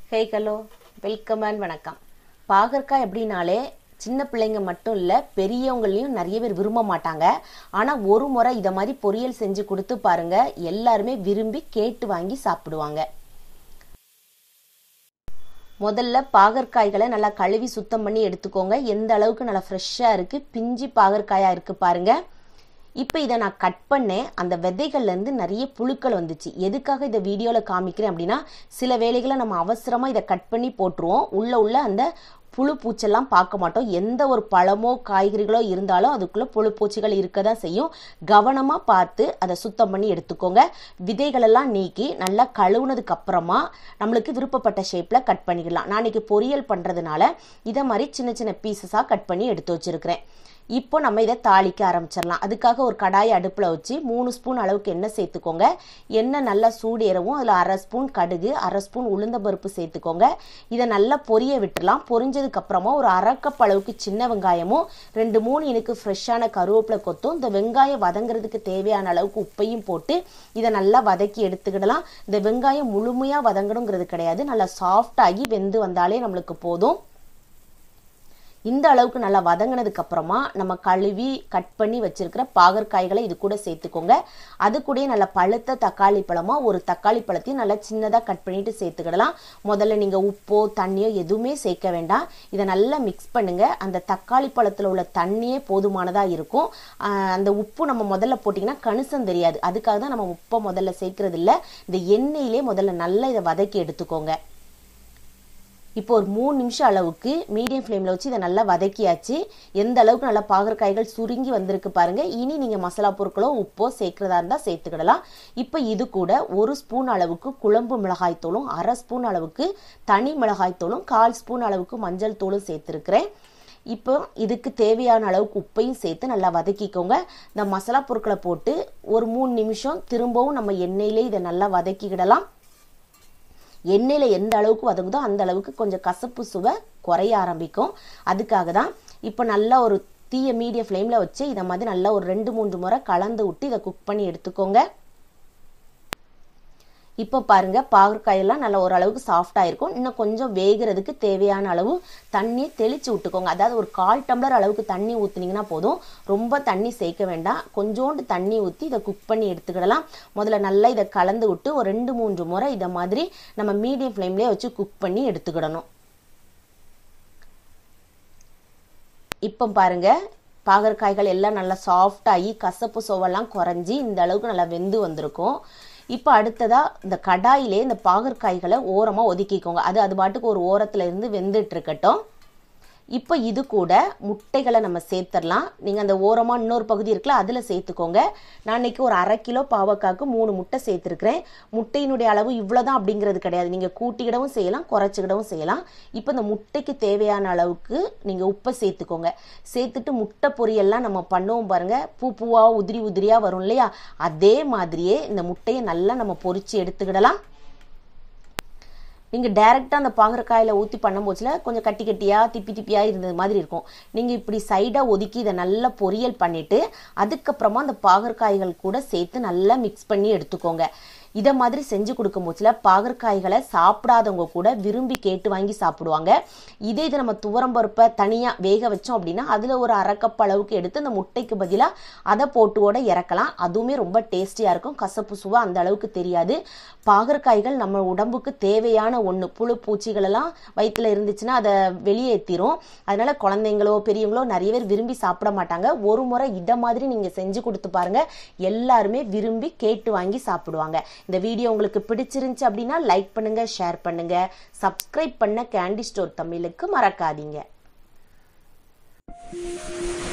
hey hello welcome and வணக்கம் பாகற்காய் அப்படின்னாலே சின்ன பிள்ளைங்க மட்டும் இல்லை பெரியவங்களையும் நிறைய பேர் விரும்ப மாட்டாங்க ஆனால் ஒரு முறை இதை மாதிரி பொரியல் செஞ்சு கொடுத்து பாருங்க எல்லாருமே விரும்பி கேட்டு வாங்கி சாப்பிடுவாங்க முதல்ல பாகற்காய்களை நல்லா கழுவி சுத்தம் பண்ணி எடுத்துக்கோங்க எந்த அளவுக்கு நல்லா ஃப்ரெஷ்ஷாக இருக்குது பிஞ்சி பாகற்காயாக இருக்குது பாருங்கள் இப்போ இதை நான் கட் பண்ணேன் அந்த விதைகள்லேருந்து நிறைய புழுக்கள் வந்துச்சு எதுக்காக இதை வீடியோவில் காமிக்கிறேன் அப்படின்னா சில வேலைகளை நம்ம அவசரமாக இதை கட் பண்ணி போட்டுருவோம் உள்ள உள்ள அந்த புழு பூச்செல்லாம் பார்க்க மாட்டோம் எந்த ஒரு பழமோ காய்கறிகளோ இருந்தாலும் அதுக்குள்ளே புழு பூச்சிகள் இருக்க தான் செய்யும் கவனமாக பார்த்து அதை சுத்தம் பண்ணி எடுத்துக்கோங்க விதைகளெல்லாம் நீக்கி நல்லா கழுவுனதுக்கு அப்புறமா நம்மளுக்கு விருப்பப்பட்ட ஷேப்பில் கட் பண்ணிக்கலாம் நான் இன்னைக்கு பொரியல் பண்ணுறதுனால இதை மாதிரி சின்ன சின்ன பீசஸாக கட் பண்ணி எடுத்து வச்சுருக்கிறேன் இப்போ நம்ம இதை தாளிக்க ஆரம்பிச்சிடலாம் அதுக்காக ஒரு கடாயை அடுப்பில் வச்சு மூணு ஸ்பூன் அளவுக்கு எண்ணெய் சேர்த்துக்கோங்க எண்ணெய் நல்லா சூடேறவும் அதில் அரை ஸ்பூன் கடுகு அரை ஸ்பூன் உளுந்த பருப்பு சேர்த்துக்கோங்க இதை நல்லா பொரிய விட்டுலாம் பொரிஞ்சதுக்கு அப்புறமா ஒரு அரை கப் அளவுக்கு சின்ன வெங்காயமும் ரெண்டு மூணு எனக்கு ஃப்ரெஷ்ஷான கருவேப்பிலை கொத்தும் இந்த வெங்காயம் வதங்குறதுக்கு தேவையான அளவுக்கு உப்பையும் போட்டு இதை நல்லா வதக்கி எடுத்துக்கிடலாம் இந்த வெங்காயம் முழுமையாக வதங்கணுங்கிறது கிடையாது நல்லா சாஃப்டாகி வெந்து வந்தாலே நம்மளுக்கு போதும் இந்த அளவுக்கு நல்லா வதங்கினதுக்கு அப்புறமா நம்ம கழுவி கட் பண்ணி வச்சிருக்கிற பாகற்காய்களை இது கூட சேர்த்துக்கோங்க அது கூட நல்ல பழுத்த தக்காளி பழமா ஒரு தக்காளி பழத்தையும் நல்லா சின்னதாக கட் பண்ணிட்டு சேர்த்துக்கிடலாம் முதல்ல நீங்கள் உப்போ தண்ணியோ எதுவுமே சேர்க்க வேண்டாம் இதை நல்லா மிக்ஸ் பண்ணுங்க அந்த தக்காளி பழத்தில் உள்ள தண்ணியே போதுமானதாக இருக்கும் அந்த உப்பு நம்ம முதல்ல போட்டிங்கன்னா கணிசம் தெரியாது அதுக்காக தான் நம்ம உப்பை முதல்ல சேர்க்கறது இல்லை இந்த எண்ணெயிலே முதல்ல நல்லா இதை வதக்கி எடுத்துக்கோங்க இப்போ ஒரு மூணு நிமிஷம் அளவுக்கு மீடியம் ஃப்ளேமில் வச்சு இதை நல்லா வதக்கியாச்சு எந்த அளவுக்கு நல்லா பாகற்காய்கள் சுருங்கி வந்திருக்கு பாருங்க இனி நீங்கள் மசாலா பொருட்களோ உப்போ சேர்க்கிறதா இருந்தால் சேர்த்துக்கிடலாம் இப்போ இது கூட ஒரு ஸ்பூன் அளவுக்கு குழம்பு மிளகாய் தூளும் அரை ஸ்பூன் அளவுக்கு தனி மிளகாய் தூளும் கால் ஸ்பூன் அளவுக்கு மஞ்சள் தூளும் சேர்த்துருக்கிறேன் இப்போ இதுக்கு தேவையான அளவுக்கு உப்பையும் சேர்த்து நல்லா வதக்கிக்கோங்க இந்த மசாலா பொருட்களை போட்டு ஒரு மூணு நிமிஷம் திரும்பவும் நம்ம எண்ணெயிலே இதை நல்லா வதக்கிக்கிடலாம் எண்ணெயில் எந்த அளவுக்கு வதங்குதோ அந்த அளவுக்கு கொஞ்சம் கசப்பு சுவை குறைய ஆரம்பிக்கும் அதுக்காக தான் இப்போ நல்லா ஒரு தீய மீடியம் ஃப்ளேமில் வச்சு இதை மாதிரி நல்லா ஒரு ரெண்டு மூன்று முறை கலந்து விட்டு இதை குக் பண்ணி எடுத்துக்கோங்க இப்போ பாருங்க பாகற்காயெல்லாம் நல்லா ஓரளவுக்கு சாஃப்டாக இருக்கும் இன்னும் கொஞ்சம் வேகிறதுக்கு தேவையான அளவு தண்ணி தெளித்து விட்டுக்கோங்க அதாவது ஒரு கால் டம்ளர் அளவுக்கு தண்ணி ஊற்றுனீங்கன்னா போதும் ரொம்ப தண்ணி சேர்க்க வேண்டாம் கொஞ்சோண்டு தண்ணி ஊற்றி இதை குக் பண்ணி எடுத்துக்கிடலாம் முதல்ல நல்லா இதை கலந்து விட்டு ஒரு ரெண்டு மூன்று முறை இதை மாதிரி நம்ம மீடியம் ஃப்ளேம்லேயே வச்சு குக் பண்ணி எடுத்துக்கிடணும் இப்போ பாருங்க பாகற்காய்கள் எல்லாம் நல்லா சாஃப்டாகி கசப்பு சுவெல்லாம் குறைஞ்சி இந்த அளவுக்கு நல்லா வெந்து வந்திருக்கும் இப்போ அடுத்ததாக இந்த கடாயிலே இந்த பாகற்காய்களை ஓரமாக ஒதுக்கிக்கோங்க அது அது பாட்டுக்கு ஒரு ஓரத்தில் இருந்து வெந்துட்டு இருக்கட்டும் இப்போ இது கூட முட்டைகளை நம்ம சேர்த்துடலாம் நீங்கள் அந்த ஓரமாக இன்னொரு பகுதி இருக்குல்ல அதில் சேர்த்துக்கோங்க நான் இன்னைக்கு ஒரு அரை கிலோ பாவக்காய்க்கு மூணு முட்டை சேர்த்துருக்கிறேன் முட்டையினுடைய அளவு இவ்வளோதான் அப்படிங்கிறது கிடையாது நீங்கள் கூட்டிக்கிடவும் செய்யலாம் குறைச்சிக்கிடவும் செய்யலாம் இப்போ இந்த முட்டைக்கு தேவையான அளவுக்கு நீங்கள் உப்பை சேர்த்துக்கோங்க சேர்த்துட்டு முட்டை பொரியெல்லாம் நம்ம பண்ணுவோம் பாருங்கள் பூ பூவாக உதிரி உதிரியாக வரும் இல்லையா அதே மாதிரியே இந்த முட்டையை நல்லா நம்ம பொரிச்சு எடுத்துக்கிடலாம் நீங்கள் டைரெக்டாக அந்த பாகற்காயில் ஊற்றி பண்ணும்போதுல கொஞ்சம் கட்டி கட்டியாக திப்பி திப்பியாக இருந்தது மாதிரி இருக்கும் நீங்கள் இப்படி சைடாக ஒதுக்கி இதை நல்லா பொரியல் பண்ணிவிட்டு அதுக்கப்புறமா அந்த பாகற்காய்கள் கூட சேர்த்து நல்லா மிக்ஸ் பண்ணி எடுத்துக்கோங்க இதை மாதிரி செஞ்சு கொடுக்கும் போச்சுல பாகற்காய்களை சாப்பிடாதவங்க கூட விரும்பி கேட்டு வாங்கி சாப்பிடுவாங்க இதே இது நம்ம துவரம்பருப்பை தனியாக வேக வச்சோம் அப்படின்னா அதில் ஒரு அரை கப் அளவுக்கு எடுத்து அந்த முட்டைக்கு பதிலாக அதை போட்டுவோட இறக்கலாம் அதுவுமே ரொம்ப டேஸ்டியாக இருக்கும் கசப்பு சுவை அந்த அளவுக்கு தெரியாது பாகற்காய்கள் நம்ம உடம்புக்கு தேவையான ஒன்று புழு பூச்சிகள் எல்லாம் வயிற்றுல இருந்துச்சுன்னா அதை வெளியேற்றிரும் அதனால குழந்தைங்களோ பெரியவங்களோ நிறைய பேர் விரும்பி சாப்பிட மாட்டாங்க ஒரு முறை இதை மாதிரி நீங்கள் செஞ்சு கொடுத்து பாருங்க எல்லாருமே விரும்பி கேட்டு வாங்கி சாப்பிடுவாங்க இந்த வீடியோ உங்களுக்கு பிடிச்சிருந்துச்சு அப்படின்னா லைக் பண்ணுங்க ஷேர் பண்ணுங்க சப்ஸ்கிரைப் பண்ண கேண்டி ஸ்டோர் தமிழுக்கு மறக்காதீங்க